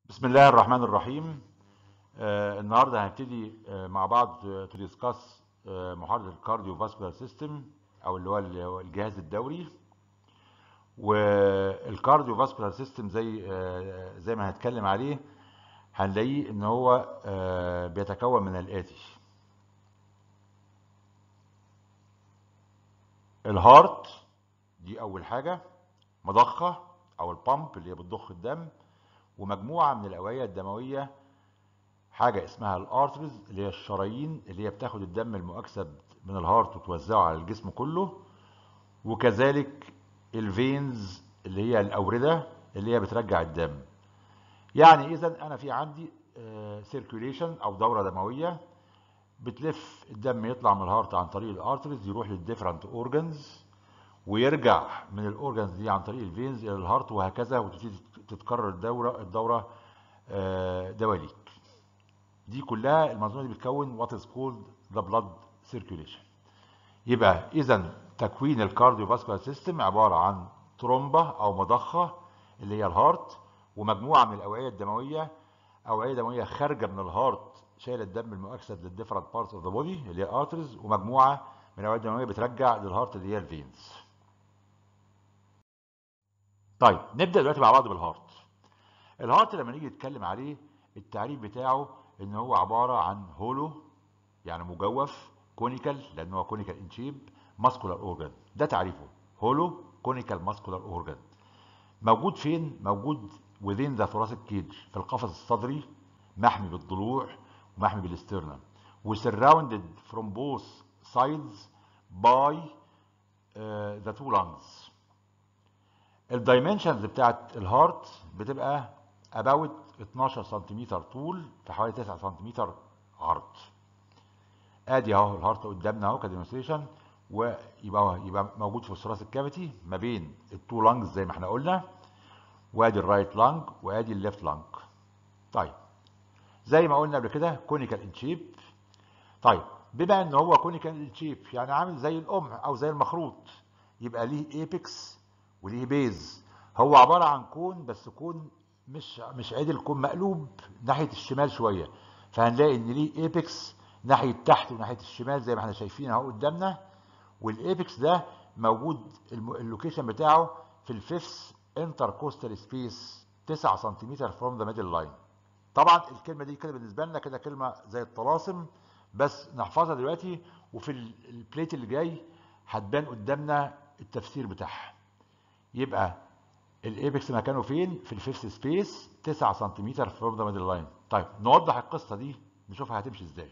بسم الله الرحمن الرحيم آه النهارده هنبتدي آه مع بعض تو ديسكاس آه محاضره الكارديو فاسكولار سيستم او اللي هو اللي هو الجهاز الدوري والكارديو فاسكولار سيستم زي آه زي ما هنتكلم عليه هنلاقيه ان هو آه بيتكون من الاتي الهارت دي اول حاجه مضخه او البامب اللي هي بتضخ الدم ومجموعه من الاوعيه الدمويه حاجه اسمها الارترز اللي هي الشرايين اللي هي بتاخد الدم المؤكسد من الهارت وتوزعه على الجسم كله وكذلك الفينز اللي هي الاورده اللي هي بترجع الدم يعني اذا انا في عندي سيركيوليشن او دوره دمويه بتلف الدم يطلع من الهارت عن طريق الارترز يروح للديفرنت اورجانز ويرجع من الاورجانز دي عن طريق الفينز الى الهارت وهكذا وتبتدي تتكرر الدوره الدوره دواليك دي كلها المنظومه دي بتكون وات از كولد ذا بلاد سيركيوليشن يبقى اذا تكوين الكارديو فاسكولار سيستم عباره عن ترومبه او مضخه اللي هي الهارت ومجموعه من الاوعيه الدمويه اوعيه دمويه خارجه من الهارت شايله الدم المؤكسد للديفرنت بارتس اوف ذا بودي اللي هي الارترز ومجموعه من الاوعيه الدمويه بترجع للهارت اللي هي الفينز طيب نبدا دلوقتي مع بعض بالهارت الهارت لما نيجي نتكلم عليه التعريف بتاعه ان هو عباره عن هولو يعني مجوف كونيكال لان هو كونيكال ان شيب ماسكولار اورجان ده تعريفه هولو كونيكال ماسكولار اورجان موجود فين موجود within the thoracic cage في القفص الصدري محمي بالضلوع ومحمي بالاسترنم وسراوندد from both sides by uh, the two lungs الدايمنشنز بتاعت الهارت بتبقى about 12 سنتيمتر طول في حوالي 9 سنتيمتر عرض ادي اهو الهارت قدامنا اهو كديمونستريشن ويبقى يبقى موجود في الثراسيك كافيتي ما بين التو لانجز زي ما احنا قلنا وادي الرايت لانج وادي الليفت لانج طيب زي ما قلنا قبل كده كونيكال ان شيب طيب بما ان هو كونيكال ان شيب يعني عامل زي القمع او زي المخروط يبقى ليه ايبكس وليه بيز هو عباره عن كون بس كون مش مش عدل كون مقلوب ناحيه الشمال شويه فهنلاقي ان ليه ايبكس ناحيه تحت وناحيه الشمال زي ما احنا شايفين اهو قدامنا والايبكس ده موجود اللوكيشن بتاعه في الفيفث انتركوستال سبيس 9 سنتيمتر فروم ذا ميدل لاين طبعا الكلمه دي كده بالنسبه لنا كده كلمه زي الطلاسم بس نحفظها دلوقتي وفي البليت اللي جاي هتبان قدامنا التفسير بتاعها يبقى الايبكس مكانه فين في الفيفث سبيس 9 سنتيمتر فروم ذا ميدل لاين طيب نوضح القصه دي نشوفها هتمشي ازاي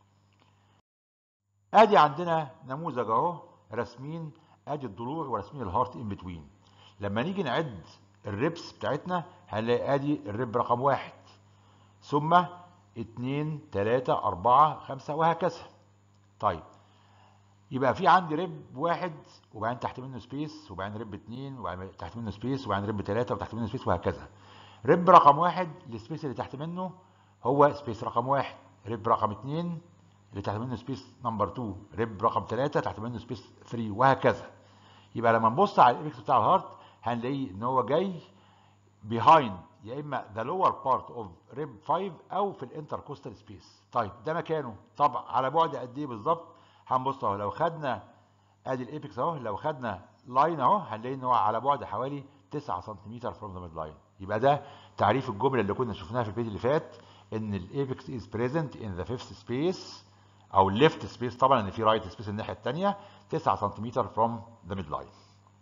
ادي عندنا نموذج اهو راسمين ادي الضلوع وراسمين الهارت ان بتوين لما نيجي نعد الريبس بتاعتنا هنلاقي ادي الريب رقم واحد ثم اتنين تلاتة أربعة خمسة وهكذا طيب يبقى في عندي ريب واحد وبعدين تحت منه سبيس وبعدين ريب اتنين وبعدين تحت منه سبيس وبعدين ريب تلاتة وتحت منه سبيس وهكذا ريب رقم واحد السبيس اللي تحت منه هو سبيس رقم واحد ريب رقم اتنين اللي تحت منه سبيس نمبر 2 ريب رقم 3 تحت منه سبيس 3 وهكذا يبقى لما نبص على الايبكس بتاع الهارت هنلاقيه ان هو جاي بيهايند يا اما ذا لور بارت اوف ريب 5 او في الانتركوستال سبيس طيب ده مكانه طب على بعد قد ايه بالظبط هنبص اهو لو خدنا ادي الايبكس اهو لو خدنا لاين اهو هنلاقي ان هو على بعد حوالي 9 سنتيمتر فروم ذا ميد لاين يبقى ده تعريف الجمله اللي كنا شفناها في الفيديو اللي فات ان الايبكس از بريزنت ان ذا فيفث سبيس او الليفت سبيس طبعا ان في رايت سبيس الناحيه الثانيه 9 سنتيمتر فروم ذا ميد لاين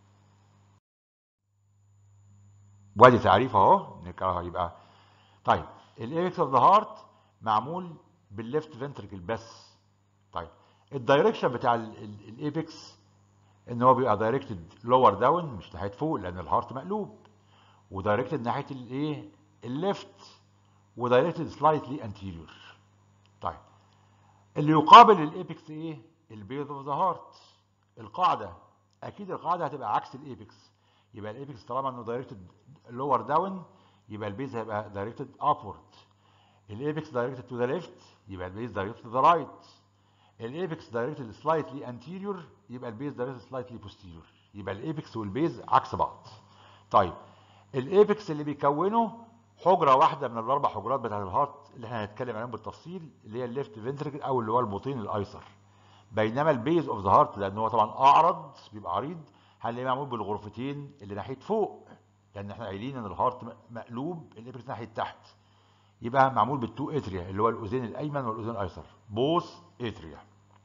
وادي تعريف اهو نكررها يبقى طيب الايبكس اوف ذا هارت معمول بالليفت فنتركل بس طيب الدايركشن بتاع الايبكس ان هو بيبقى دايركتد لور داون مش ناحيه فوق لان الهارت مقلوب ودايركتد ناحيه الايه الليفت ودايركتد سلايتلي انتيريور طيب اللي يقابل الايبكس ايه البيز اوف ذا هارت القاعده اكيد القاعده هتبقى عكس الايبكس يبقى الايبكس طالما انه دايركتد لور داون يبقى البيز هيبقى دايركتد ابورد الايبكس دايركتد تو ذا ليفت يبقى البيز دايركتد تو ذا رايت الايبكس دايركتد سلايتلي انتيريور يبقى البيز دايركتد سلايتلي بوستيريور يبقى الايبكس والبيز عكس بعض طيب الايبكس اللي بيكونه حجره واحده من الاربع حجرات بتاعت الهارت اللي احنا هنتكلم عليهم بالتفصيل اللي هي الليفت فنتركل او اللي هو البطين الايسر بينما البيز اوف ذا هارت لان هو طبعا اعرض بيبقى عريض هنلاقيه معمول بالغرفتين اللي ناحيه فوق لان احنا قايلين ان الهارت مقلوب الابريس ناحيه تحت يبقى معمول بالتو اتريا اللي هو الاذين الايمن والاذين الايسر بوث اتريا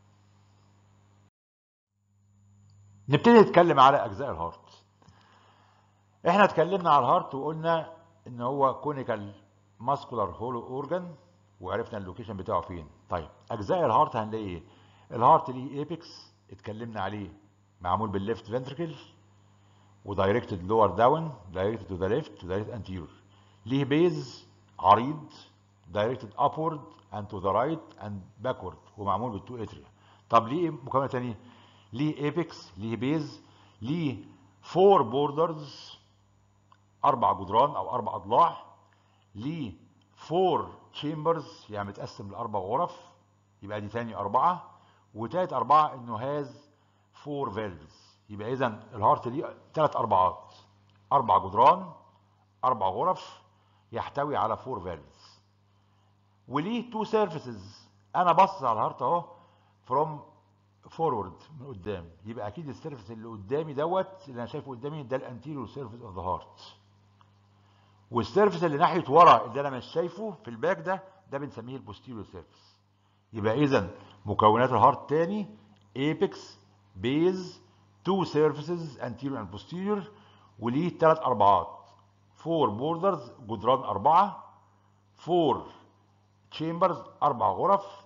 نبتدي نتكلم على اجزاء الهارت احنا اتكلمنا على الهارت وقلنا ان هو كونيكال ماسكولار هولو اورجان وعرفنا اللوكيشن بتاعه فين طيب اجزاء الهارت هنلاقي ايه الهارت ليه ايبكس اتكلمنا عليه معمول بالليفت فنتركل ودايركتد لور داون دايركتد تو ذا ليفت ودايركتد انتيريور ليه بيز عريض دايركتد ابورد اند تو ذا رايت اند باكورد ومعمول بالتو اتريا طب ليه مكونات ثانيه ليه ايبكس ليه بيز ليه فور بوردرز اربع جدران او اربع اضلاع ليه فور تشامبرز يعني متقسم لاربع غرف يبقى دي ثاني اربعه وتالت اربعه انه هاز فور فالفز يبقى اذا الهارت ليه ثلاث اربعات اربع جدران اربع غرف يحتوي على فور فالفز وليه تو سيرفيسز انا باصص على الهارت اهو فروم فورورد من قدام يبقى اكيد السيرفيس اللي قدامي دوت اللي انا شايفه قدامي ده الانتيريور سيرفيس اوف ذا هارت والسيرفيس اللي ناحيه ورا اللي انا مش شايفه في الباك ده ده بنسميه البوستيريور سيرفيس يبقى اذا مكونات الهارت تاني ايبكس بيز تو سيرفيسز انتيريور اند بوستيريور وليه ثلاث اربعات فور بوردرز جدران اربعه فور تشامبرز اربع غرف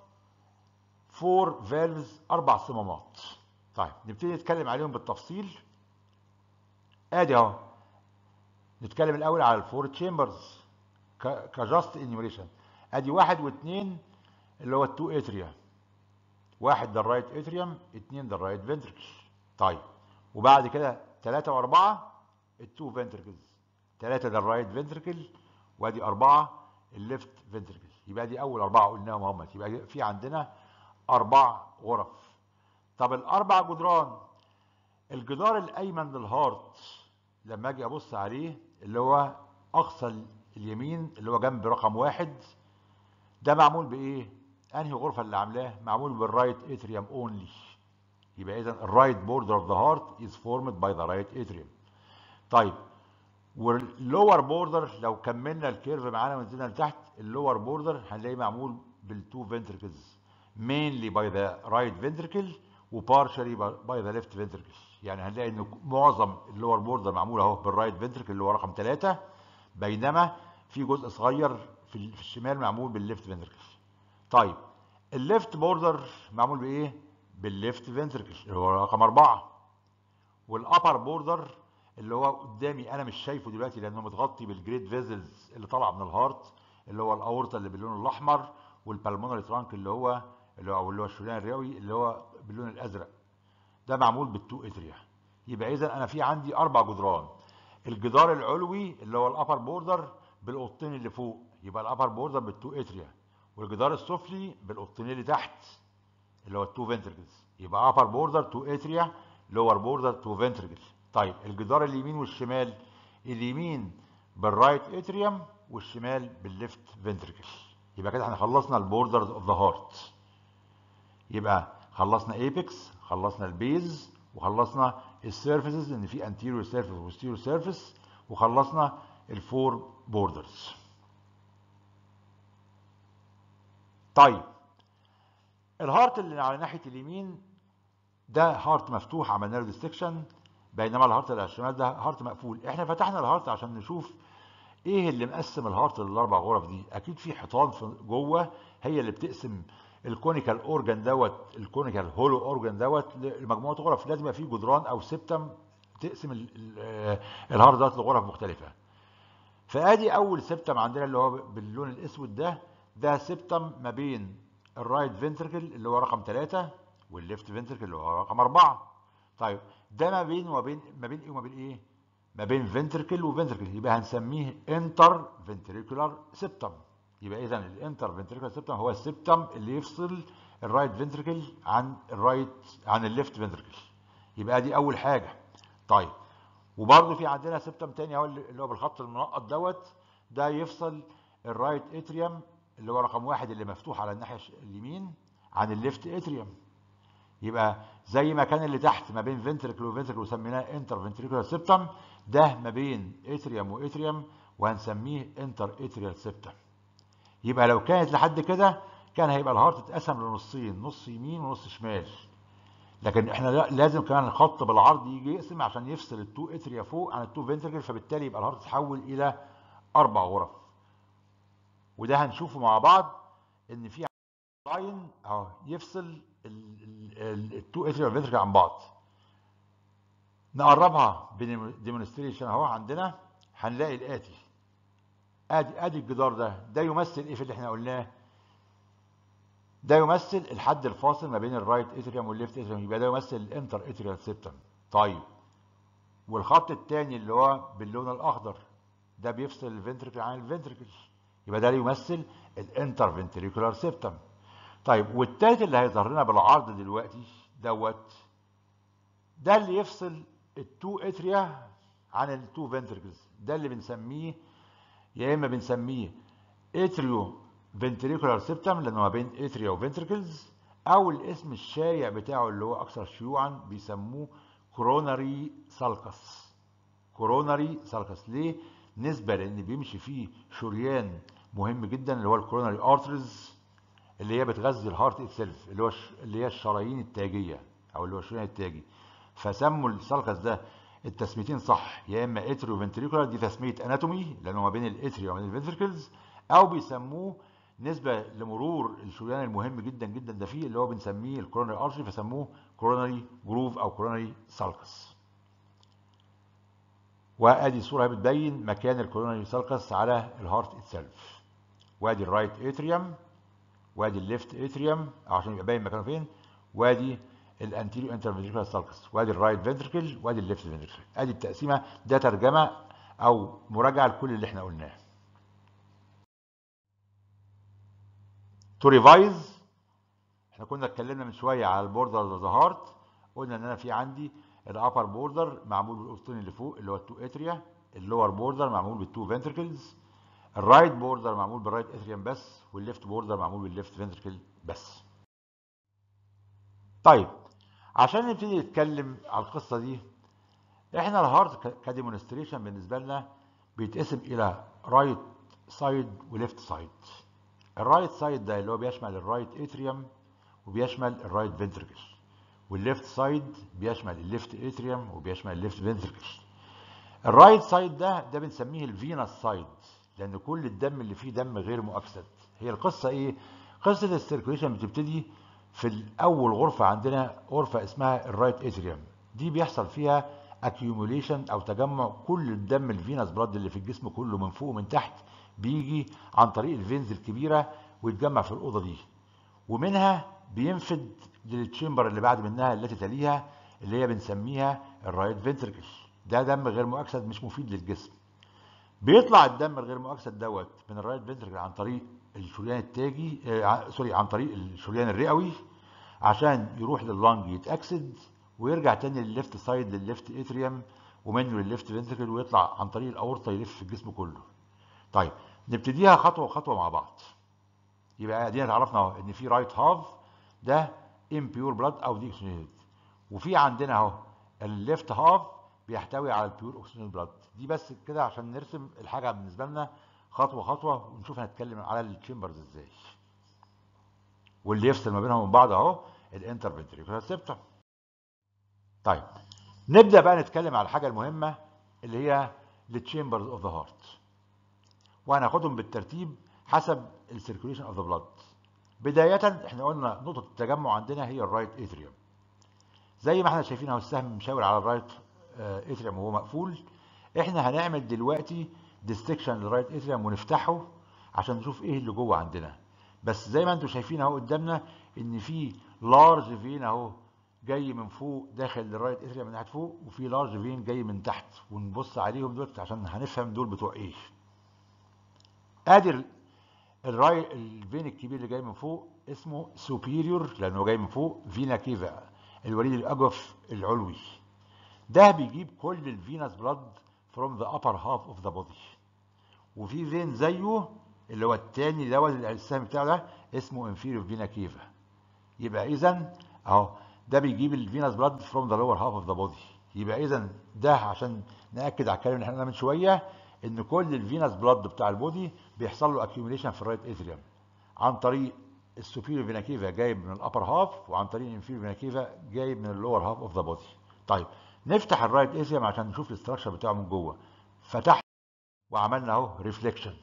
فور فالفز اربع صمامات طيب نبتدي نتكلم عليهم بالتفصيل ادي اهو نتكلم الاول على الفور تشامبرز كجاست انيوريشن ادي واحد واثنين اللي هو التو اتريا واحد ده الرايت اتريوم اثنين ده الرايت فنتركل طيب وبعد كده ثلاثة وأربعة التو فنتركلز ثلاثة ده الرايت فنتركل وادي أربعة الليفت فنتركل يبقى دي أول أربعة قلناهم هم يبقى في عندنا أربع غرف طب الأربع جدران الجدار الأيمن للهارت لما أجي أبص عليه اللي هو أقصى اليمين اللي هو جنب رقم واحد ده معمول بإيه؟ أنهي غرفة اللي عاملاه؟ معمول بالرايت اتريوم اونلي يبقى إذا الرايت بوردر اوف ذا هارت از فورمد باي ذا رايت اتريوم طيب واللور بوردر لو كملنا الكيرف معانا ونزلنا لتحت اللور بوردر هنلاقيه معمول بالتو فنتركلز mainly by the right ventricle وبارشلي by the left ventricle يعني هنلاقي ان معظم اللور بوردر معمول اهو بالرايت فنتركل اللي هو رقم 3 بينما في جزء صغير في الشمال معمول بالليفت فنتركل طيب الليفت بوردر معمول بايه بالليفت فنتركل اللي هو رقم 4 والابر بوردر اللي هو قدامي انا مش شايفه دلوقتي لانه متغطي بالجريد فيزلز اللي طالعه من الهارت اللي هو الاورطه اللي باللون الاحمر والبلمونري ترانك اللي هو اللي هو اللي هو الشريان الرئوي اللي هو باللون الازرق ده معمول بالتو اتريا يبقى اذا انا في عندي اربع جدران الجدار العلوي اللي هو الابر بوردر بالقطين اللي فوق يبقى الابر بوردر بالتو اتريا والجدار السفلي بالقطين اللي تحت اللي هو التو فنتركلز يبقى ابر بوردر تو اتريا لور بوردر تو فنتركل طيب الجدار اليمين والشمال اليمين بالرايت اتريوم والشمال بالليفت فنتركل يبقى كده احنا خلصنا البوردرز اوف ذا هارت يبقى خلصنا ايبكس خلصنا البيز وخلصنا السيرفيسز ان في انتيريور سيرفيس وبوستيريور سيرفيس وخلصنا الفور بوردرز طيب الهارت اللي على ناحيه اليمين ده هارت مفتوح عملنا له ديستكشن بينما الهارت اللي على الشمال ده هارت مقفول احنا فتحنا الهارت عشان نشوف ايه اللي مقسم الهارت للاربع غرف دي اكيد في حيطان في جوه هي اللي بتقسم الكونيكال اورجان دوت الكونيكال هولو اورجان دوت لمجموعه غرف لازم يبقى في جدران او سبتم تقسم الهارت دوت لغرف مختلفه فادي اول سبتم عندنا اللي هو باللون الاسود ده ده سبتم ما بين الرايت فنتركل اللي هو رقم 3 والليفت فنتركل اللي هو رقم 4 طيب ده ما بين وما بين ما بين ايه وما بين ايه ما بين فنتركل وفنتركل يبقى هنسميه انتر فنتريكولار سبتم يبقى اذا الانتر فنتريكولار سبتم هو السبتم اللي يفصل الرايت فنتركل عن الرايت عن الليفت فنتركل يبقى دي اول حاجه طيب وبرده في عندنا سبتم تاني اهو اللي هو بالخط المنقط دوت ده يفصل الرايت اتريوم اللي هو رقم واحد اللي مفتوح على الناحيه الش- اليمين عن الليفت اتريوم يبقى زي ما كان اللي تحت ما بين فنتركل وفنتركل وسميناه انتر فنتريكولار سيبتم ده ما بين اتريوم واتريوم وهنسميه انتر اتريال سيبتم يبقى لو كانت لحد كده كان هيبقى الهارت اتقسم لنصين نص يمين ونص شمال لكن احنا لا- لازم كمان الخط بالعرض يجي يقسم عشان يفصل التو اتريا فوق عن التو فنتركل فبالتالي يبقى الهارت اتحول الى اربع غرف وده هنشوفه مع بعض ان في لاين اهو يفصل التو اتريا فنتركل عن بعض نقربها بديمونستريشن اهو عندنا هنلاقي الاتي ادي ادي الجدار ده ده يمثل ايه في اللي احنا قلناه ده يمثل الحد الفاصل ما بين الرايت اتريوم والليفت اتريوم يبقى ده يمثل الانتر اتريال سيبتم طيب والخط الثاني اللي هو باللون الاخضر ده بيفصل الفنتركل عن الفنتركل يبقى ده يمثل الانتر فنتريكولار سيبتم طيب والتالت اللي هيظهر لنا بالعرض دلوقتي دوت ده اللي يفصل التو اتريا عن التو فنتركلز ده اللي بنسميه يا اما بنسميه اتريو فنتريكولار سيبتم لانه ما بين اتريا وفنتركلز او الاسم الشائع بتاعه اللي هو اكثر شيوعا بيسموه كوروناري سالكس كوروناري سالكس ليه نسبه لان بيمشي فيه شريان مهم جدا اللي هو الكوروناري ارترز اللي هي بتغذي الهارت اتسيلف اللي هو ش- اللي هي الشرايين التاجيه او اللي هو الشريان التاجي فسموا السالكس ده التسميتين صح يا اما اتريو فنتريكولار دي تسميه اناتومي لانه ما بين الاتريا وما بين الفنتركلز او بيسموه نسبه لمرور الشريان المهم جدا جدا ده فيه اللي هو بنسميه الكوروناري ارتري فسموه كوروناري جروف او كوروناري سالكس وادي صوره بتبين مكان الكوروناري سالكس على الهارت اتسلف وادي الرايت اتريوم وادي الليفت اتريوم عشان يبقى باين مكانه فين وادي الانتيريو انترفنتريكولار سالكس وادي الرايت فنتركل وادي الليفت فنتركل ادي التقسيمه ده ترجمه او مراجعه لكل اللي احنا قلناه تو ريفايز احنا كنا اتكلمنا من شويه على البوردر اوف ذا هارت قلنا ان انا في عندي الابر بوردر معمول بالاسطين اللي فوق اللي هو التو اتريا اللور بوردر معمول بالتو فنتركلز الرايت بوردر معمول بالرايت اتريوم بس والليفت بوردر معمول بالليفت فنتركل بس طيب عشان نبتدي نتكلم على القصه دي احنا الهارت ك- كديمونستريشن بالنسبه لنا بيتقسم الى رايت سايد وليفت سايد الرايت سايد ده اللي هو بيشمل الرايت اتريوم وبيشمل الرايت فنتركل والليفت سايد بيشمل الليفت اتريوم وبيشمل الليفت فنتركل الرايت سايد ده ده بنسميه الفينس سايد لان كل الدم اللي فيه دم غير مؤكسد هي القصه ايه قصه السيركوليشن بتبتدي في الاول غرفه عندنا غرفه اسمها الرايت اتريوم دي بيحصل فيها accumulation او تجمع كل الدم الفينس بلاد اللي في الجسم كله من فوق ومن تحت بيجي عن طريق الفينز الكبيره ويتجمع في الاوضه دي ومنها بينفد للتشامبر اللي بعد منها التي تليها اللي هي بنسميها الرايت فنتركل ده دم غير مؤكسد مش مفيد للجسم بيطلع الدم الغير مؤكسد دوت من الرايت فنتركل عن طريق الشريان التاجي آه ع- سوري عن طريق الشريان الرئوي عشان يروح لللنج يتاكسد ويرجع تاني للليفت سايد للليفت اتريوم ومنه للليفت فنتركل ويطلع عن طريق الاورطه يلف في الجسم كله طيب نبتديها خطوه خطوه مع بعض يبقى ادينا اتعرفنا اهو ان في رايت هاف ده امبيور بلاد او دي اوكسجينيتد وفي عندنا اهو الليفت هاف بيحتوي على البيور اوكسجين بلاد دي بس كده عشان نرسم الحاجه بالنسبه لنا خطوه خطوه ونشوف هنتكلم على التشامبرز ازاي واللي يفصل ما بينهم وبين بعض اهو الانترفنتريكولار سيبتم طيب نبدا بقى نتكلم على الحاجه المهمه اللي هي التشامبرز اوف ذا هارت وهناخدهم بالترتيب حسب السيركوليشن اوف ذا بلاد بدايه احنا قلنا نقطه التجمع عندنا هي الرايت اتريوم زي ما احنا شايفين اهو السهم مشاور على الرايت اتريوم وهو مقفول احنا هنعمل دلوقتي ديستكشن للرايت اتريوم ونفتحه عشان نشوف ايه اللي جوه عندنا بس زي ما انتم شايفين اهو قدامنا ان في لارج فين اهو جاي من فوق داخل للرايت اتريوم من ناحيه فوق وفي لارج فين جاي من تحت ونبص عليهم دول عشان هنفهم دول بتوع ايه ادي ال- الراي الفين الكبير اللي جاي من فوق اسمه سوبيريور لانه جاي من فوق فينا كيفا الوريد الاجوف العلوي ده بيجيب كل الفينس بلاد from the upper half of the body وفي فين زيه اللي هو التاني دوت السهم بتاعه ده اسمه انفيريور فينا كيفا يبقى اذا اهو ده بيجيب الفينس بلاد فروم ذا لور هاف اوف ذا بودي يبقى اذا ده عشان ناكد على الكلام اللي احنا قلناه من شويه ان كل الفينس بلاد بتاع البودي بيحصل له اكيوميليشن في الرايت اتريوم عن طريق السوبيريور فينا كيفا جايب من الابر هاف وعن طريق الانفيريور فينا كيفا جايب من اللور هاف اوف ذا بودي طيب نفتح الرايت اتريوم عشان نشوف الاستراكشر بتاعه من جوه فتحنا وعملنا اهو ريفليكشن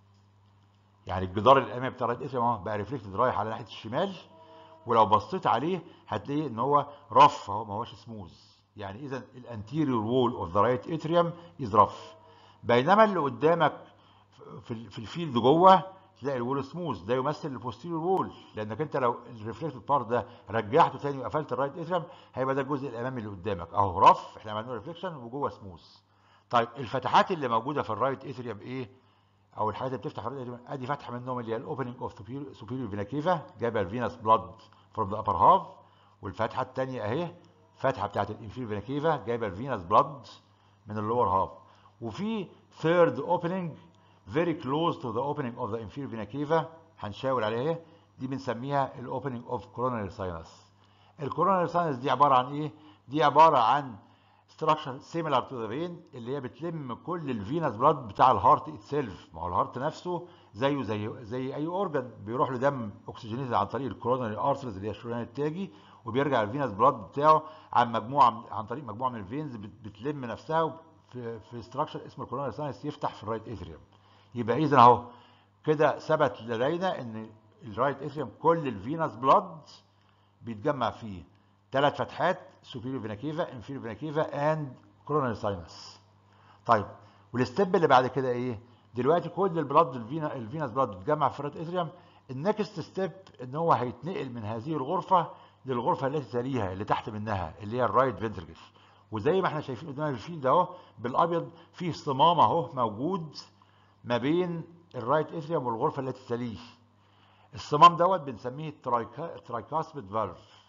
يعني الجدار الامامي بتاع الرايت اتريوم اهو بقى ريفلكتد رايح على ناحيه الشمال ولو بصيت عليه هتلاقي ان هو رف اهو ما هوش سموز يعني اذا الانتيريور وول اوف ذا رايت اتريوم از رف بينما اللي قدامك في في الفيلد جوه تلاقي الوول سموث ده يمثل البوستيريور وول لانك انت لو الريفلكتد بارت ده رجعته تاني وقفلت الرايت اتريوم هيبقى ده الجزء الامامي اللي قدامك اهو رف احنا عملنا ريفليكشن وجوه سموث طيب الفتحات اللي موجوده في الرايت اتريوم ايه او الحاجات اللي بتفتح الرايت اتريوم ادي فتحه منهم اللي هي الاوبننج اوف سوبيريور فينا كيفا جايبه الفينس بلاد فروم ذا ابر هاف والفتحه الثانيه اهي فتحه بتاعت الانفيريور فينا كيفا جايبه الفينس بلاد من اللور هاف وفي ثيرد اوبننج very close to the opening of the inferior vena cava هنشاور عليها اهي دي بنسميها الاوبننج اوف coronary sinus الكوروناري ساينس دي عباره عن ايه دي عباره عن structure similar to the vein اللي هي بتلم كل الفينس بلاد بتاع الهارت اتسيلف ما هو الهارت نفسه زيه زي زي اي اورجان بيروح له دم اكسجينيز عن طريق الكوروناري ارترز اللي هي الشريان التاجي وبيرجع الفينس بلاد بتاعه عن مجموعه عن طريق مجموعه من الفينز بتلم نفسها في في ستراكشر اسمه الكوروناري ساينس يفتح في الرايت اتريوم يبقى اذا اهو كده ثبت لدينا ان الرايت اتريوم كل الفينس بلاد بيتجمع فيه ثلاث فتحات سوبيريور فينا كيفا انفيريور فينا كيفا اند كوروناري ساينس طيب والستيب اللي بعد كده ايه دلوقتي كل البلاد الفينا الفينس بلاد بيتجمع في الرايت اتريوم النكست ستيب ان هو هيتنقل من هذه الغرفه للغرفه التي تليها اللي تحت منها اللي هي الرايت فنتركل وزي ما احنا شايفين قدامنا في الفيلد اهو بالابيض فيه صمام اهو موجود ما بين الرايت اتريوم والغرفه التي تليه الصمام دوت بنسميه الترايكاسبيد فالف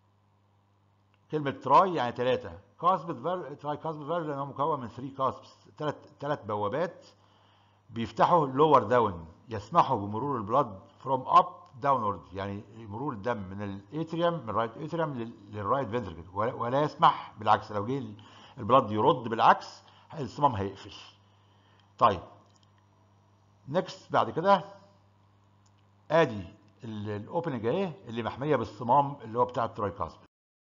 كلمه تراي يعني ثلاثه كاسبيد فالف ترايكاسبيد فالف لانه مكون من 3 كاسبس ثلاث ثلاث بوابات بيفتحوا لور داون يسمحوا بمرور البلاد فروم اب داونورد يعني مرور الدم من الاتريوم من الرايت اتريوم للرايت فنتركل ولا يسمح بالعكس لو جه البلاد يرد بالعكس الصمام هيقفل طيب نكست بعد كده ادي الاوبننج اهي اللي محميه بالصمام اللي هو بتاع الترايكاسب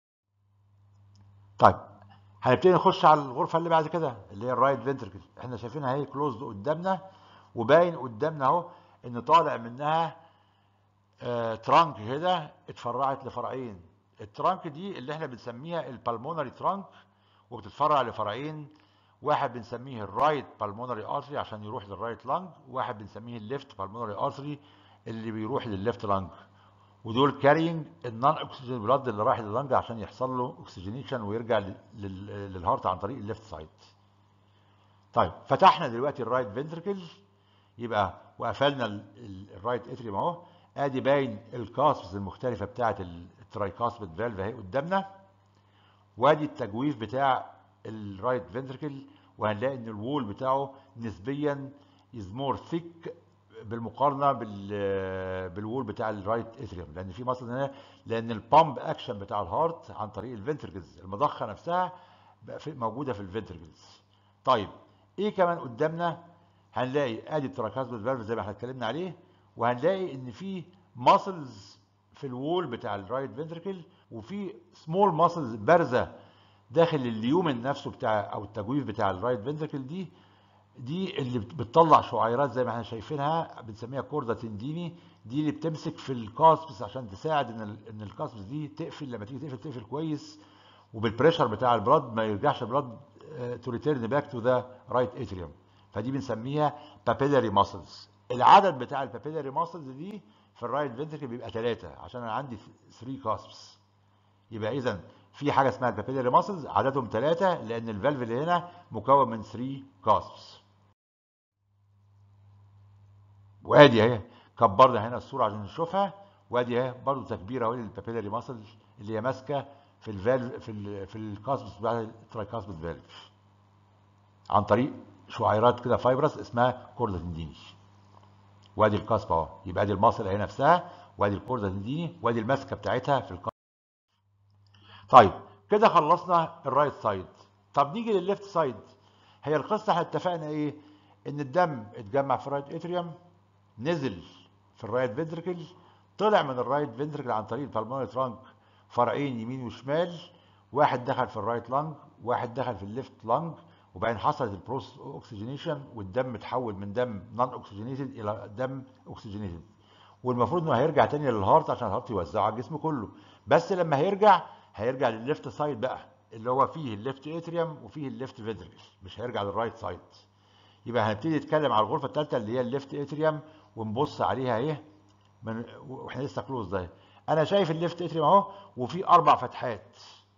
طيب هنبتدي نخش على الغرفه اللي بعد كده اللي هي الرايت فنتركل احنا شايفينها اهي كلوزد قدامنا وباين قدامنا اهو ان طالع منها آه ترانك كده اتفرعت لفرعين الترانك دي اللي احنا بنسميها البالمونري ترانك وبتتفرع لفرعين واحد بنسميه الرايت بالمونري ارتري عشان يروح للرايت لانج وواحد بنسميه الليفت بالمونري ارتري اللي بيروح للليفت لانج ودول كارينج النون اكسجين بلاد اللي رايح لللانج عشان يحصل له اكسجينيشن ويرجع للهارت عن طريق الليفت سايد طيب فتحنا دلوقتي الرايت فنتركل يبقى وقفلنا الرايت اتريوم اهو ادي باين الكاسبس المختلفه بتاعه الترايكاسبت فالف اهي قدامنا وادي التجويف بتاع الرايت فنتركل وهنلاقي ان الوول بتاعه نسبيا از مور ثيك بالمقارنه بال بالوول بتاع الرايت اتريوم لان في مصل هنا لان البامب اكشن بتاع الهارت عن طريق الفنتركلز المضخه نفسها موجوده في الفنتركلز طيب ايه كمان قدامنا هنلاقي ادي التراكاسبل فالف زي ما احنا اتكلمنا عليه وهنلاقي ان في ماسلز في الوول بتاع الرايت فنتركل وفي سمول ماسلز بارزه داخل اليومن نفسه بتاع او التجويف بتاع الرايت فنتركل دي دي اللي بتطلع شعيرات زي ما احنا شايفينها بنسميها كوردا تنديني دي اللي بتمسك في الكاسبس عشان تساعد ان ان الكاسبس دي تقفل لما تيجي تقفل تقفل كويس وبالبريشر بتاع البلاد ما يرجعش البلاد تو ريتيرن باك تو ذا رايت اتريوم فدي بنسميها بابيلاري ماسلز العدد بتاع البابيلاري ماسلز دي في الرايت فنتركل بيبقى ثلاثة عشان انا عندي 3 كاسبس يبقى اذا في حاجه اسمها البابيلاري ماسلز عددهم ثلاثة لان الفالف اللي هنا مكون من 3 كاسبس وادي اهي كبرنا هنا الصوره عشان نشوفها وادي اهي برضه تكبيره اهي للبابيلاري ماسل اللي هي ماسكه في الفالف في ال في الكاسبس بتاع الترايكاسبس فالف عن طريق شعيرات كده فايبرس اسمها كوردا تنديني وادي القصبة اهو يبقى ادي المصل اهي نفسها وادي الكوردا تنديني وادي الماسكه بتاعتها في القصبة طيب كده خلصنا الرايت سايد طب نيجي للليفت سايد هي القصه احنا اتفقنا ايه ان الدم اتجمع في الرايت اتريوم نزل في الرايت فنتركل طلع من الرايت فنتركل عن طريق البلمونري ترانك فرعين يمين وشمال واحد دخل في الرايت لانج واحد دخل في الليفت لانج وبعدين حصلت البروسس اوكسجينيشن والدم اتحول من دم نون اوكسجينيتد الى دم اوكسجينيتد والمفروض انه هيرجع تاني للهارت عشان الهارت يوزعه على الجسم كله بس لما هيرجع هيرجع للليفت سايد بقى اللي هو فيه الليفت اتريوم وفيه الليفت فينتركل مش هيرجع للرايت سايد يبقى هنبتدي نتكلم على الغرفه الثالثه اللي هي الليفت اتريوم ونبص عليها ايه من واحنا لسه كلوز ده انا شايف الليفت اتريوم اهو وفي اربع فتحات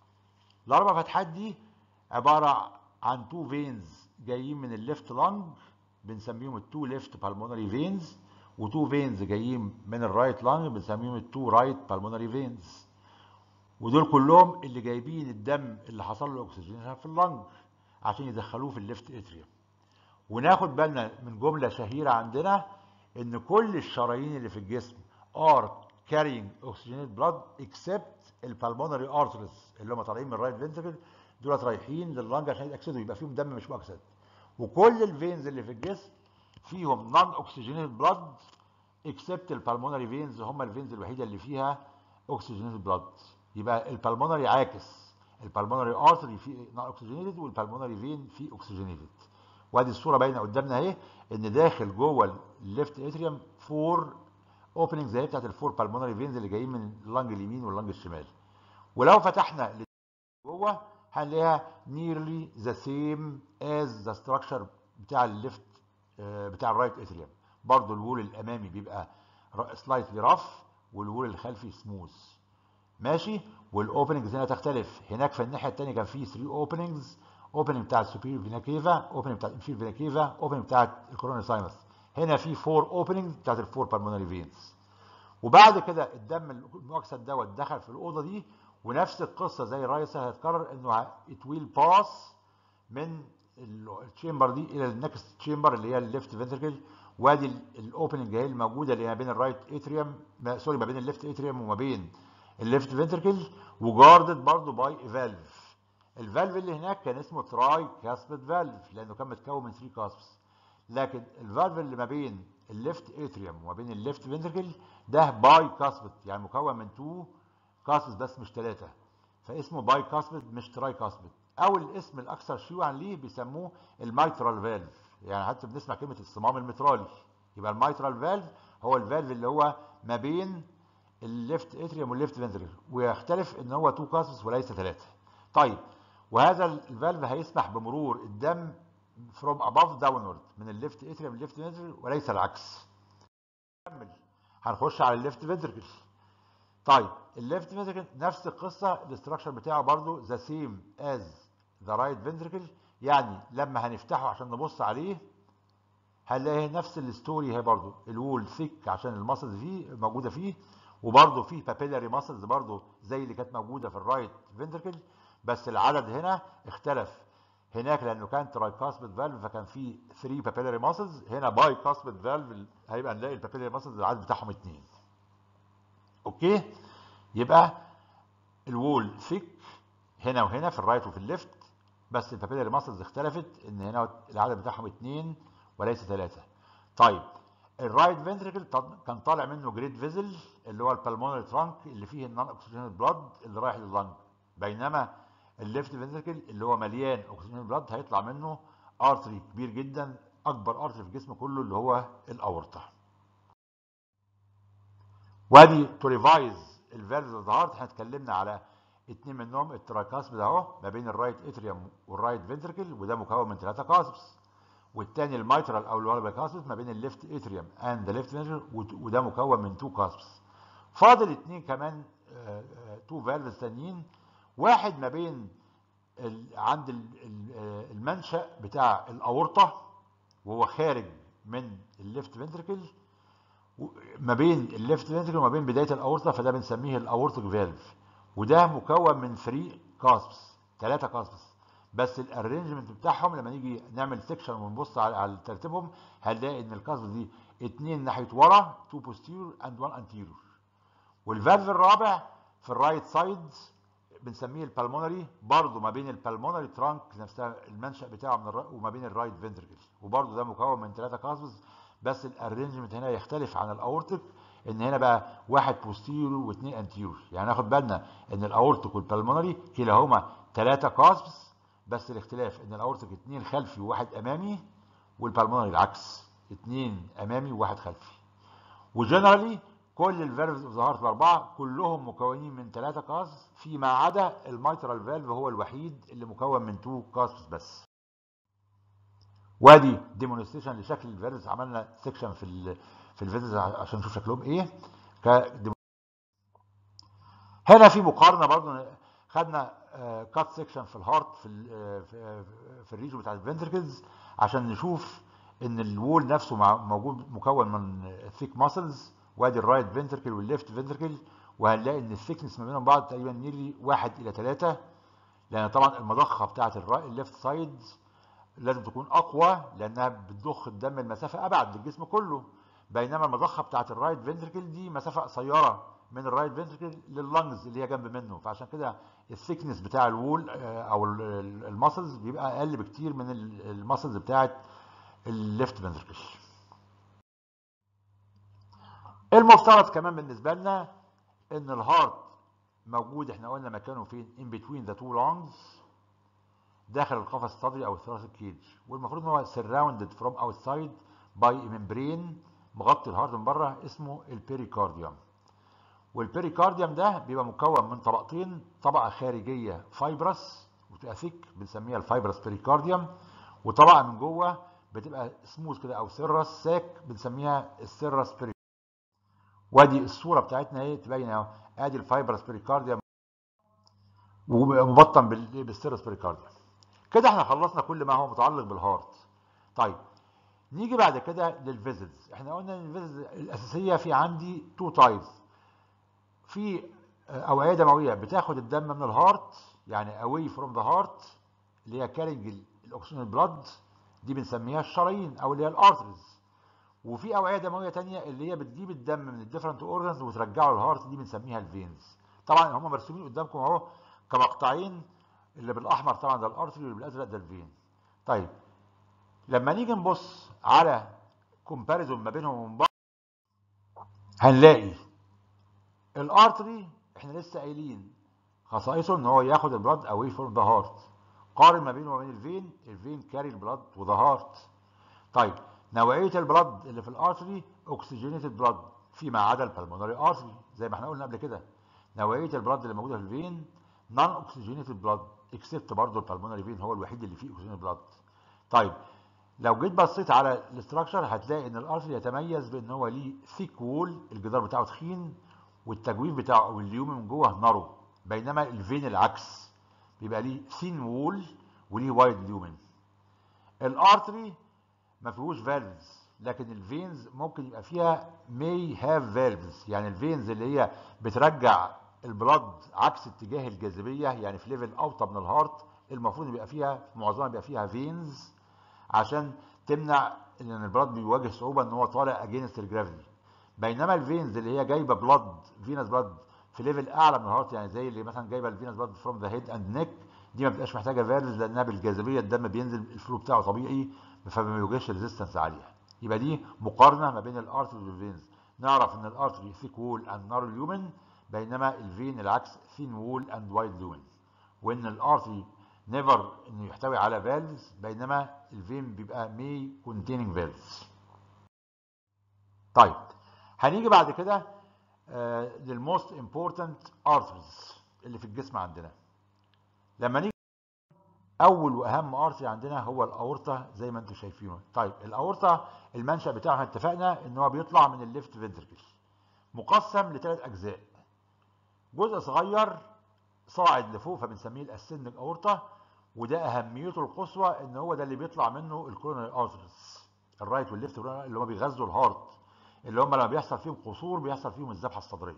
الاربع فتحات دي عباره عن تو فينز جايين من الليفت لانج بنسميهم التو ليفت بالمونري فينز وتو فينز جايين من الرايت لانج بنسميهم التو رايت بالمونري فينز ودول كلهم اللي جايبين الدم اللي حصل له اكسجين في اللنج عشان يدخلوه في الليفت اتريوم وناخد بالنا من جمله شهيره عندنا ان كل الشرايين اللي في الجسم are carrying oxygenated blood except البلمونري arteries اللي هم طالعين من الرايت فنتركل دولت رايحين لللنج عشان يتاكسدوا يبقى فيهم دم مش مؤكسد وكل الفينز اللي في الجسم فيهم نون اوكسجينيتد بلاد اكسبت البلمونري فينز هم الفينز الوحيده اللي فيها اوكسجينيتد بلاد يبقى البلمونري عاكس البلمونري ارتري فيه نون اوكسجينيتد والبلمونري فين فيه اوكسجينيتد وادي الصوره باينه قدامنا اهي ان داخل جوه الليفت اتريوم فور اوبننج زي بتاعت الفور بالمونري فينز اللي جايين من اللنج اليمين واللنج الشمال ولو فتحنا جوه هنلاقيها نيرلي ذا سيم از ذا ستراكشر بتاع الليفت بتاع الرايت اتريوم برضه الوول الامامي بيبقى سلايتلي رف والوول الخلفي سموث ماشي والاوبننجز هنا تختلف هناك في الناحيه الثانيه كان في 3 اوبننجز اوبننج بتاع السوبيريور فينا كيفا اوبننج بتاع الانفير فينا كيفا اوبننج بتاع الكوروني ساينس هنا في 4 اوبننجز بتاعت الفور بالمونري فينز وبعد كده الدم المؤكسد دوت دخل في الاوضه دي ونفس القصه زي الرئيس هيتكرر انه ات ويل باس من التشامبر دي الى النكست تشامبر اللي هي الليفت فنتركل وادي الاوبننج اهي الموجوده اللي ما بين الرايت اتريوم سوري ما بين الليفت اتريوم وما بين الليفت فنتركل وجاردد برضه باي فالف الفالف اللي هناك كان اسمه تراي كاسبت فالف لانه كان متكون من 3 كاسبس لكن الفالف اللي ما بين الليفت اتريوم وما بين الليفت فنتركل ده باي كاسبت يعني مكون من 2 كاسبس بس مش ثلاثه فاسمه باي كاسبت مش تراي كاسبت او الاسم الاكثر شيوعا ليه بيسموه الميترال فالف يعني حتى بنسمع كلمه الصمام المترالي يبقى الميترال فالف هو الفالف اللي هو ما بين الليفت اتريوم والليفت فنتركل ويختلف ان هو 2 كاسبس وليس ثلاثه طيب وهذا الفالف هيسمح بمرور الدم from above downward من الليفت اتريوم للليفت فنتركل وليس العكس نكمل هنخش على الليفت فنتركل طيب الليفت فنتركل نفس القصه الاستراكشر بتاعه برضو ذا سيم از ذا رايت فنتركل يعني لما هنفتحه عشان نبص عليه هنلاقي نفس الستوري هي برضو الوول ثيك عشان المسلز فيه موجوده فيه وبرضه فيه بابيلاري ماسلز برضه زي اللي كانت موجوده في الرايت فنتركل بس العدد هنا اختلف هناك لانه كان تراي كاسبت فالف فكان فيه 3 بابيلاري ماسلز هنا باي كاسبت فالف هيبقى نلاقي البابيلاري ماسلز العدد بتاعهم اثنين اوكي يبقى الوول ثيك هنا وهنا في الرايت وفي الليفت بس البابيلاري ماسلز اختلفت ان هنا العدد بتاعهم اثنين وليس ثلاثه طيب الرايت فنتريكل كان طالع منه جريد فيزل اللي هو البلمونري ترانك اللي فيه النون اوكسجينيتد بلاد اللي رايح لللنج بينما الليفت فنتريكل اللي هو مليان اوكسجينيتد بلاد هيطلع منه ارتري كبير جدا اكبر ارتري في الجسم كله اللي هو الاورطه وادي تو ريفايز الفالفز ظهرت احنا اتكلمنا على اتنين منهم التراكاسب ده اهو ما بين الرايت اتريوم والرايت فنتريكل وده مكون من ثلاثه كاسبس والتاني الميترال او الوالبا كاسبس ما بين الليفت اتريوم اند ليفت فنتريكل وده مكون من تو كاسبس فاضل اتنين كمان تو فالفز ثانيين واحد ما بين عند المنشأ بتاع الأورطة وهو خارج من الليفت فنتركل ما بين الليفت فنتركل وما بين بداية الأورطة فده بنسميه الأورتيك فالف وده مكون من 3 كاسبس ثلاثة كاسبس بس الارينجمنت بتاعهم لما نيجي نعمل سيكشن ونبص على على ترتيبهم هنلاقي ان الكاسب دي اتنين ناحيه ورا تو بوستيرور اند وان انتيرور والفالف الرابع في الرايت سايد بنسميه البالمونري برضه ما بين البالمونري ترانك نفسها المنشأ بتاعه من الر... وما بين الرايت فنتركل وبرضه ده مكون من ثلاثه كاسبز بس الارينجمنت هنا يختلف عن الاورتيك ان هنا بقى واحد بوستيرور واثنين انتيرور يعني ناخد بالنا ان الاورتيك والبالمونري كلاهما ثلاثه كاسبز بس الاختلاف ان الاورتيك اثنين خلفي وواحد امامي والبالمونري العكس اثنين امامي وواحد خلفي وجنرالي كل الفالفز اوف ذا هارت الاربعه كلهم مكونين من ثلاثه كاس فيما عدا الميترال فالف هو الوحيد اللي مكون من تو كاسبس بس وادي ديمونستريشن لشكل الفالفز عملنا سيكشن في ال في الفالفز عشان نشوف شكلهم ايه ك هنا في مقارنه برضو خدنا كات سيكشن في الهارت في ال في, في الريجن بتاع الفنتركلز عشان نشوف ان الوول نفسه موجود مكون من ثيك ماسلز وادي الرايت فنتركل والليفت فنتركل وهنلاقي ان الثيكنس ما بينهم بعض تقريبا نيرلي 1 الى 3 لان طبعا المضخه بتاعه الليفت سايد لازم تكون اقوى لانها بتضخ الدم المسافه ابعد للجسم كله بينما المضخه بتاعه الرايت فنتركل دي مسافه قصيره من الرايت فنتركل لللنجز اللي هي جنب منه فعشان كده الثيكنس بتاع الوول او الماسلز بيبقى اقل بكتير من الماسلز بتاعه الليفت فنتركل المفترض كمان بالنسبه لنا ان الهارت موجود احنا قلنا مكانه فين in between the two lungs داخل القفص الصدري او الثراسيك كيج والمفروض ان هو surrounded from outside by a membrane مغطي الهارت من بره اسمه البيريكارديوم والبيريكارديوم ده بيبقى مكون من طبقتين طبقه خارجيه فايبرس وتبقى ثيك بنسميها الفايبرس بيريكارديوم وطبقه من جوه بتبقى سموث كده او سيرس ساك بنسميها السيرس بيريكارديوم وادي الصوره بتاعتنا اهي تبين اهو ادي الفايبرس بيريكارديوم ومبطن بالسيرس بيريكارديوم كده احنا خلصنا كل ما هو متعلق بالهارت طيب نيجي بعد كده للفيزلز احنا قلنا ان الفيزلز الاساسيه في عندي تو تايبس في اوعيه دمويه بتاخد الدم من الهارت يعني اواي فروم ذا هارت اللي هي كارنج الاكسجين بلاد دي بنسميها الشرايين او اللي هي الارترز وفي اوعيه دمويه تانية اللي هي بتجيب الدم من الديفرنت اورجنز وترجعه للهارت دي بنسميها الفينز طبعا هم مرسومين قدامكم اهو كمقطعين اللي بالاحمر طبعا ده الارتري واللي بالازرق ده الفين طيب لما نيجي نبص على كومباريزون ما بينهم وبين بعض هنلاقي الارتري احنا لسه قايلين خصائصه ان هو ياخد البلاد اواي فروم ذا هارت قارن ما بينه وبين الفين الفين كاري البلاد وذا هارت طيب نوعيه البلاد اللي في الارتري اوكسجينيتد بلاد فيما عدا البلمونري ارتري زي ما احنا قلنا قبل كده نوعيه البلاد اللي موجوده في الفين نون اوكسجينيتد بلاد اكسبت برضه البلمونري فين هو الوحيد اللي فيه اوكسجينيتد بلاد طيب لو جيت بصيت على الاستراكشر هتلاقي ان الارتري يتميز بان هو ليه ثيك وول الجدار بتاعه تخين والتجويف بتاعه او اليوم من جوه نارو بينما الفين العكس بيبقى ليه ثين وول وليه وايد ليومن الارتري ما فيهوش فالفز لكن الفينز ممكن يبقى فيها may have valves يعني الفينز اللي هي بترجع البلد عكس اتجاه الجاذبيه يعني في ليفل اوطى من الهارت المفروض يبقى فيها في معظمها يبقى فيها فينز عشان تمنع ان البلد بيواجه صعوبه ان هو طالع اجينست الجرافيتي بينما الفينز اللي هي جايبه بلد فينس بلد في ليفل اعلى من الهارت يعني زي اللي مثلا جايبه الفينس بلد فروم ذا هيد اند نيك دي ما بتبقاش محتاجه فالفز لانها بالجاذبيه الدم بينزل الفلو بتاعه طبيعي فما بيواجهش ريزيستنس عاليه يبقى دي مقارنه ما بين الارتري والفينز نعرف ان الارتري ثيك وول اند نار اليومن بينما الفين العكس ثين وول اند وايد لومن وان الارتري نيفر انه يحتوي على فالفز بينما الفين بيبقى مي كونتيننج فالفز طيب هنيجي بعد كده للموست امبورتنت ارتريز اللي في الجسم عندنا لما نيجي اول واهم ارتري عندنا هو الاورطه زي ما انتم شايفينه طيب الاورطه المنشا بتاعها اتفقنا ان هو بيطلع من الليفت فنتركل مقسم لثلاث اجزاء جزء صغير صاعد لفوق فبنسميه الاسندنج اورطه وده اهميته القصوى ان هو ده اللي بيطلع منه الكوروناري ارتريز الرايت والليفت اللي هم بيغذوا الهارت اللي هم لما بيحصل فيهم قصور بيحصل فيهم الذبحه الصدريه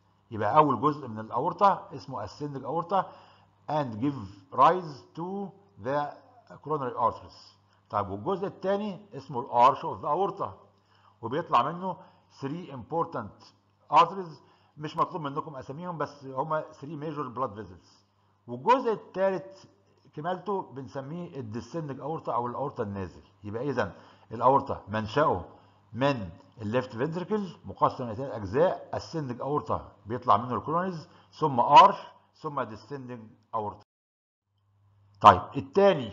يبقى اول جزء من الاورطه اسمه ascending aorta and give rise to the coronary arteries طيب والجزء الثاني اسمه الارش اوف ذا اورتا وبيطلع منه 3 important arteries مش مطلوب منكم اساميهم بس هما 3 major blood vessels والجزء الثالث كمالته بنسميه الديسندنج اورتا او الاورتا النازل يبقى اذا الاورتا منشأه من الليفت فنتركل مقسم الى ثلاث اجزاء السندنج اورتا بيطلع منه الكرونيز ثم ارش ثم ديسندنج اورتا طيب الثاني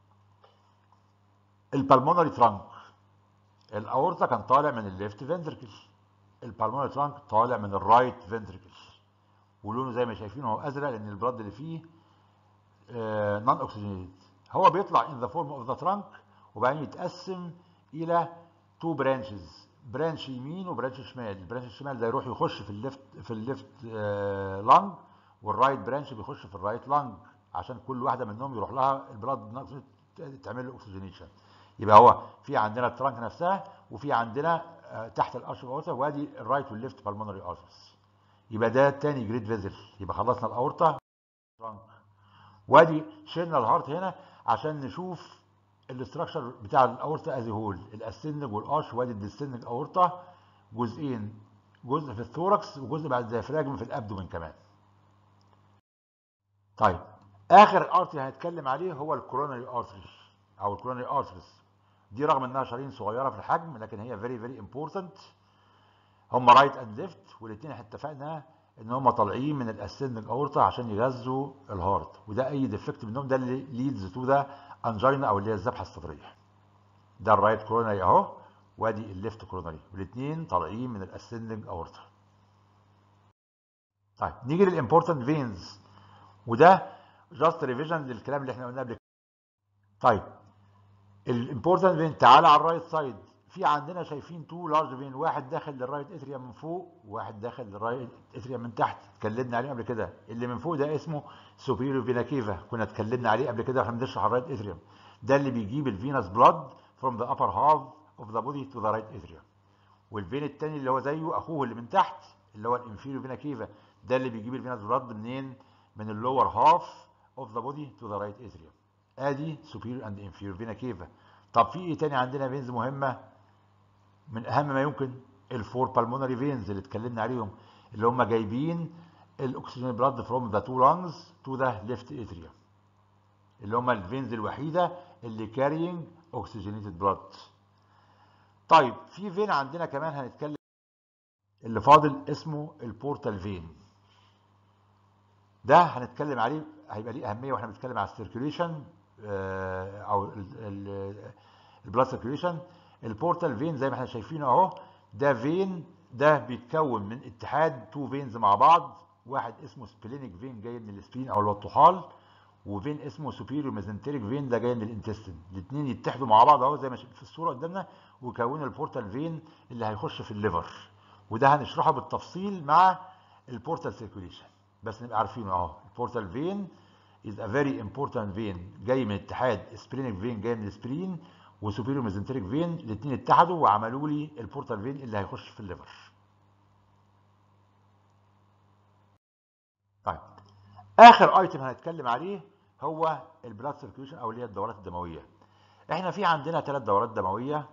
البلمونري ترانك الاورتا كان طالع من الليفت فنتركل البلمونري ترانك طالع من الرايت فنتركل ولونه زي ما شايفين هو ازرق لان البلد اللي فيه نون اوكسجينيتد هو بيطلع ان ذا فورم اوف ذا ترانك وبعدين يتقسم الى تو برانشز برانش يمين وبرانش شمال البرانش الشمال ده يروح يخش في الليفت في الليفت لانج والرايت برانش بيخش في الرايت لانج عشان كل واحده منهم يروح لها البلاد تعمل له اوكسجينيشن يبقى هو في عندنا الترانك نفسها وفي عندنا تحت الارش الاورتا وادي الرايت والليفت بالمونري ارترز يبقى ده تاني جريد فيزل يبقى خلصنا الاورتا ترانك وادي شلنا الهارت هنا عشان نشوف الاستراكشر بتاع الاورتا از هول الاسندج والارش وادي الديسندج اورتا جزئين جزء في الثوركس وجزء بعد الديافراجم في الابدومين كمان طيب اخر ارتري هنتكلم عليه هو الكوروناري ارتري او الكوروناري ارتريز دي رغم انها شرايين صغيره في الحجم لكن هي فيري فيري امبورتنت هم رايت اند ليفت والاثنين احنا اتفقنا ان هم طالعين من الاسندنج اورتا عشان يغذوا الهارت وده اي ديفكت منهم ده اللي ليدز تو ده انجينا او اللي هي الذبحه الصدريه ده الرايت كوروناري اهو وادي الليفت كوروناري والاثنين طالعين من الاسندنج اورتا طيب نيجي للامبورتنت فينز وده جاست ريفيجن للكلام اللي احنا قلناه قبل كده طيب الامبورتنت فين تعالى على الرايت سايد في عندنا شايفين تو لارج فين واحد داخل للرايت اتريا من فوق وواحد داخل للرايت اتريا من تحت اتكلمنا عليه قبل كده اللي من فوق ده اسمه سوبيريو فينا كيفا كنا اتكلمنا عليه قبل كده واحنا بنشرح الرايت اتريوم ده اللي بيجيب الفينس بلاد فروم ذا upper half of the body to the right atrium والفين الثاني اللي هو زيه اخوه اللي من تحت اللي هو الانفيريو فينا كيفا ده اللي بيجيب الفينس بلاد منين من اللور هاف اوف ذا بودي تو ذا رايت اتريوم ادي سوبيريور اند انفيريور فينا كيفا طب في ايه تاني عندنا فينز مهمه من اهم ما يمكن الفور بالمونري فينز اللي اتكلمنا عليهم اللي هم جايبين الاكسجين بلاد فروم ذا تو لانجز تو ذا ليفت اتريوم اللي هم الفينز الوحيده اللي كارينج اوكسجينيتد بلاد طيب في فين عندنا كمان هنتكلم اللي فاضل اسمه البورتال فين ده هنتكلم عليه هيبقى ليه اهميه واحنا بنتكلم على السيركيوليشن او البلاد سيركيوليشن البورتال فين زي ما احنا شايفينه اهو ده فين ده بيتكون من اتحاد تو فينز مع بعض واحد اسمه سبلينيك فين جاي من السبلين او الطحال وفين اسمه سوبيريور ميزنتريك فين ده جاي من الانتستين الاثنين يتحدوا مع بعض اهو زي ما في الصوره قدامنا ويكونوا البورتال فين اللي هيخش في الليفر وده هنشرحه بالتفصيل مع البورتال سيركيوليشن بس نبقى عارفينه اهو البورتال فين is a very important vein جاي من اتحاد سبلينيك فين جاي من السبلين وسوبيريور ميزنتريك فين الاثنين اتحدوا وعملوا لي البورتال فين اللي هيخش في الليفر طيب اخر ايتم هنتكلم عليه هو البلاد سيركيوليشن او اللي هي الدورات الدمويه احنا في عندنا ثلاث دورات دمويه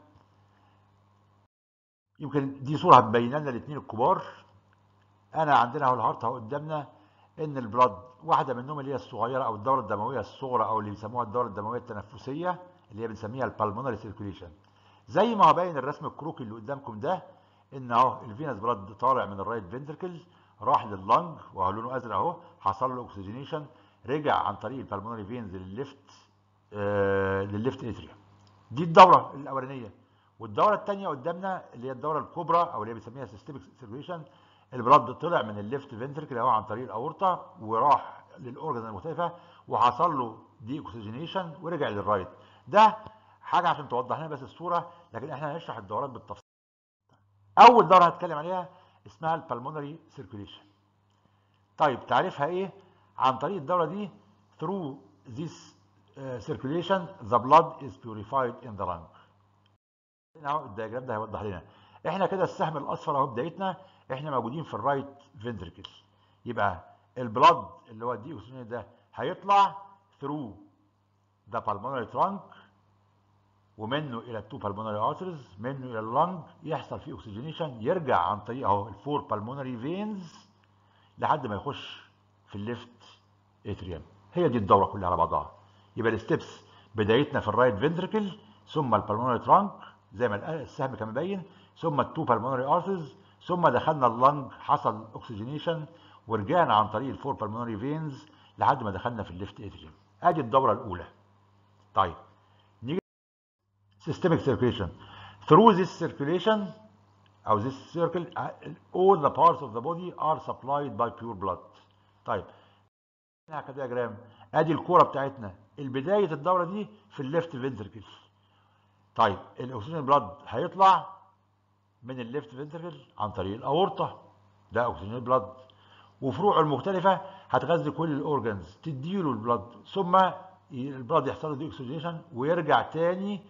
يمكن دي صوره هتبين لنا الاثنين الكبار انا عندنا اهو الهارت اهو قدامنا ان البلاد واحده منهم اللي هي الصغيره او الدوره الدمويه الصغرى او اللي بيسموها الدوره الدمويه التنفسيه اللي هي بنسميها البالمونري سيركيوليشن زي ما هو باين الرسم الكروكي اللي قدامكم ده ان اهو الفينس بلاد طالع من الرايت فنتركل راح لللنج وهو لونه ازرق اهو حصل له اوكسجينيشن رجع عن طريق البالمونري فينز للليفت آه للليفت اتريا دي الدوره الاولانيه والدوره الثانيه قدامنا اللي هي الدوره الكبرى او اللي هي بنسميها سيستميك سيركيوليشن البلاد طلع من الليفت فنتركل اهو عن طريق الاورطه وراح للاورجن المختلفه وحصل له دي اوكسجينيشن ورجع للرايت ده حاجه عشان توضح لنا بس الصوره لكن احنا هنشرح الدورات بالتفصيل اول دوره هنتكلم عليها اسمها البلمونري سيركيوليشن طيب تعريفها ايه عن طريق الدوره دي through this uh, circulation the blood is purified in the lung اهو الدياجرام ده هيوضح لنا احنا كده السهم الاصفر اهو بدايتنا احنا موجودين في الرايت فنتركل يبقى البلاد اللي هو الدي اوكسجين ده هيطلع through ده pulmonary trunk ومنه الى التو pulmonary arteries منه الى اللنج يحصل فيه oxygenation يرجع عن طريق اهو الفور pulmonary veins لحد ما يخش في الليفت اتريوم هي دي الدوره كلها على بعضها يبقى الستبس بدايتنا في الرايت فنتركل ثم البلمونري ترانك زي ما السهم كان مبين ثم التو بالمونري ارترز ثم دخلنا اللنج حصل اوكسجينيشن ورجعنا عن طريق الفور بالمونري فينز لحد ما دخلنا في الليفت اتريوم ادي الدوره الاولى طيب نيجي systemic circulation through this circulation او this circle all the parts of the body are supplied by pure blood طيب كدياجرام ادي الكوره بتاعتنا البدايه الدوره دي في الليفت فنتركل طيب الاكسجين بلاد هيطلع من الليفت فنتركل عن طريق الاورطه ده اكسجين بلاد وفروعه المختلفه هتغذي كل الاورجنز تديله البلاد ثم البلاد يحصل له دي اكسجينيشن ويرجع تاني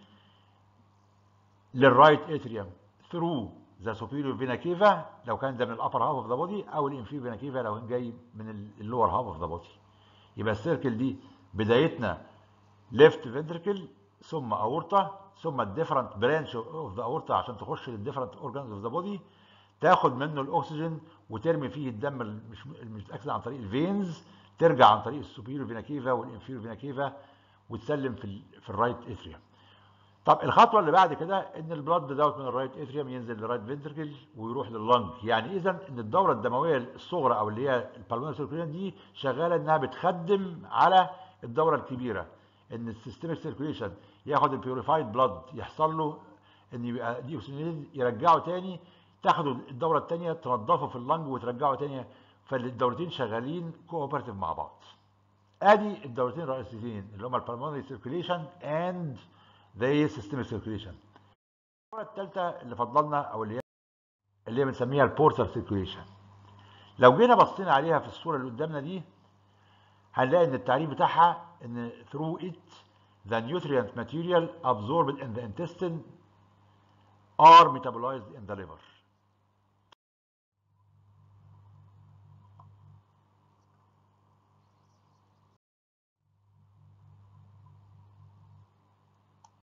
للرايت اتريوم ثرو ذا سوبيريور فينا كيفا لو كان ده من الابر هاف اوف ذا بودي او الانفيريور فينا كيفا لو كان جاي من اللور هاف اوف ذا بودي يبقى السيركل دي بدايتنا ليفت فنتركل ثم اورطه ثم الديفرنت برانش اوف ذا اورطه عشان تخش للديفرنت اورجانز اوف ذا بودي تاخد منه الاكسجين وترمي فيه الدم مش مش متاكد عن طريق الفينز ترجع عن طريق السوبيريور فينا كيفا والانفيريور فينا كيفا وتسلم في ال في الرايت اتريوم طب الخطوه اللي بعد كده ان البلاد دوت من الرايت اتريوم ينزل للرايت فنتركل ويروح لللنج يعني اذا ان الدوره الدمويه الصغرى او اللي هي البالمونري سيركيوليشن دي شغاله انها بتخدم على الدوره الكبيره ان السيستميك سيركيوليشن ياخد البيوريفايد بلاد يحصل له ان يبقى دي اكسجين يرجعه تاني تاخده الدوره الثانيه تنضفه في اللنج وترجعه تاني فالدورتين شغالين كوبرتيف مع بعض ادي الدورتين الرئيسيين اللي هم البالمونري سيركيوليشن اند ذا سيستميك سيركيوليشن الدوره الثالثه اللي فضلنا او اللي هي اللي هي بنسميها البورتال سيركيوليشن لو جينا بصينا عليها في الصوره اللي قدامنا دي هنلاقي ان التعريف بتاعها ان through it the nutrient material absorbed in the intestine are metabolized in the liver